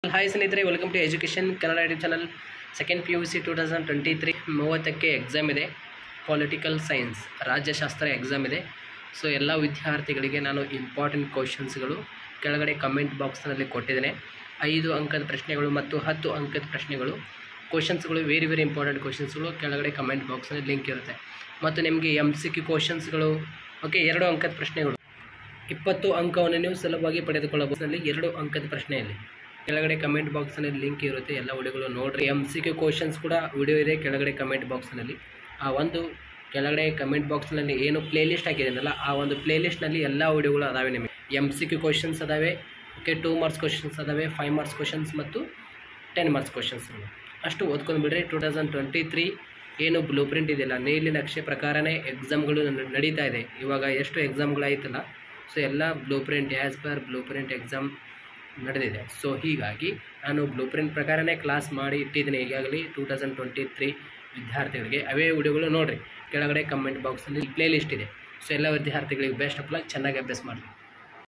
hi ಸ್ನೇಹಿತರೆ welcome to education Kannada YouTube channel second P U C two thousand twenty three ಮೂವತ್ತಕ್ಕೆ exam ಇದೆ political science ರಾಜ್ಯಶಾಸ್ತ್ರ exam ಇದೆ so ಎಲ್ಲ ವಿದ್ಯಾರ್ಥಿಗಳಿಗೆ ನಾನು ಇಂಪಾರ್ಟೆಂಟ್ ಕ್ವಶನ್ಸ್ಗಳು ಕೆಳಗಡೆ ಕಮೆಂಟ್ ಬಾಕ್ಸ್ನಲ್ಲಿ ಕೊಟ್ಟಿದ್ದೇನೆ ಐದು ಅಂಕದ ಪ್ರಶ್ನೆಗಳು ಮತ್ತು ಹತ್ತು ಅಂಕದ ಪ್ರಶ್ನೆಗಳು ಕ್ವಶನ್ಸ್ಗಳು ವೆರಿ ವೆರಿ ಇಂಪಾರ್ಟೆಂಟ್ ಕ್ವಶನ್ಸ್ಗಳು ಕೆಳಗಡೆ ಕಮೆಂಟ್ ಬಾಕ್ಸ್ನಲ್ಲಿ ಲಿಂಕ್ ಇರುತ್ತೆ ಮತ್ತು ನಿಮಗೆ ಎಮ್ ಸಿ ಕ್ಯೂ ಕ್ವಶನ್ಸ್ಗಳು ಓಕೆ ಎರಡು ಅಂಕದ ಪ್ರಶ್ನೆಗಳು ಇಪ್ಪತ್ತು ಅಂಕವನ್ನು ನೀವು ಸುಲಭವಾಗಿ ಪಡೆದುಕೊಳ್ಳಬಹುದು ಎರಡು ಅಂಕದ ಪ್ರಶ್ನೆಯಲ್ಲಿ ಕೆಳಗಡೆ ಕಮೆಂಟ್ ಬಾಕ್ಸ್ನಲ್ಲಿ ಲಿಂಕ್ ಇರುತ್ತೆ ಎಲ್ಲ ವಿಡಿಯೋಗಳು ನೋಡಿರಿ ಎಮ್ ಸಿ ಕ್ಯೂ ಕ್ವಶನ್ಸ್ ಕೂಡ ವಿಡಿಯೋ ಇದೆ ಕೆಳಗಡೆ ಕಮೆಂಟ್ ಬಾಕ್ಸ್ನಲ್ಲಿ ಆ ಒಂದು ಕೆಳಗಡೆ ಕಮೆಂಟ್ ಬಾಕ್ಸ್ನಲ್ಲಿ ಏನು ಪ್ಲೇ ಲಿಸ್ಟ್ ಹಾಕಿದ್ದೀನಲ್ಲ ಆ ಒಂದು ಪ್ಲೇ ಲಿಸ್ಟ್ನಲ್ಲಿ ಎಲ್ಲ ವಿಡಿಯೋಗಳು ಅದಾವೆ ನಿಮಗೆ ಎಮ್ ಸಿ ಕ್ಯೂ ಕ್ವಶನ್ಸ್ ಅದಾವೆ ಓಕೆ ಟೂ ಮಾರ್ಕ್ಸ್ ಕ್ವಶನ್ಸ್ ಅದಾವೆ ಫೈವ್ ಮಾರ್ಕ್ಸ್ ಕ್ವಶನ್ಸ್ ಮತ್ತು ಟೆನ್ ಮಾರ್ಕ್ಸ್ ಕ್ವಶನ್ಸ್ ಅಷ್ಟು ಓದ್ಕೊಂಡು ಬಿಡ್ರಿ ಟೂ ತೌಸಂಡ್ ಟ್ವೆಂಟಿ ತ್ರೀ ಏನು ಬ್ಲೂ ಪ್ರಿಂಟ್ ಇದೆಯಲ್ಲ ನೀಲಿ ನಕ್ಷೆ ಪ್ರಕಾರನೇ ಎಕ್ಸಾಮ್ಗಳು ನ- ನಡೀತಾ ಇದೆ ಇವಾಗ ಎಷ್ಟು ಎಕ್ಸಾಮ್ಗಳಾಯ್ತಲ್ಲ ಸೊ ಎಲ್ಲ blue print as per blue print exam ನಡೆದಿದೆ ಸೊ ಹೀಗಾಗಿ ನಾನು ಬ್ಲೂ ಪ್ರಿಂಟ್ ಪ್ರಕಾರನೇ ಕ್ಲಾಸ್ ಮಾಡಿ ಇಟ್ಟಿದ್ದೀನಿ ಈಗಾಗಲೇ ಟೂ ತೌಸಂಡ್ ಟ್ವೆಂಟಿ ತ್ರೀ ವಿದ್ಯಾರ್ಥಿಗಳಿಗೆ ಅವೇ ವಿಡಿಯೋಗಳು ನೋಡಿರಿ ಕೆಳಗಡೆ ಕಮೆಂಟ್ ಬಾಕ್ಸಲ್ಲಿ ಪ್ಲೇ ಲಿಸ್ಟ್ ಇದೆ ಸೊ ಎಲ್ಲ ವಿದ್ಯಾರ್ಥಿಗಳಿಗೆ ಬೆಸ್ಟ್ ಆಫ್ ಲಕ್ ಚೆನ್ನಾಗಿ ಅಭ್ಯಾಸ ಮಾಡಿ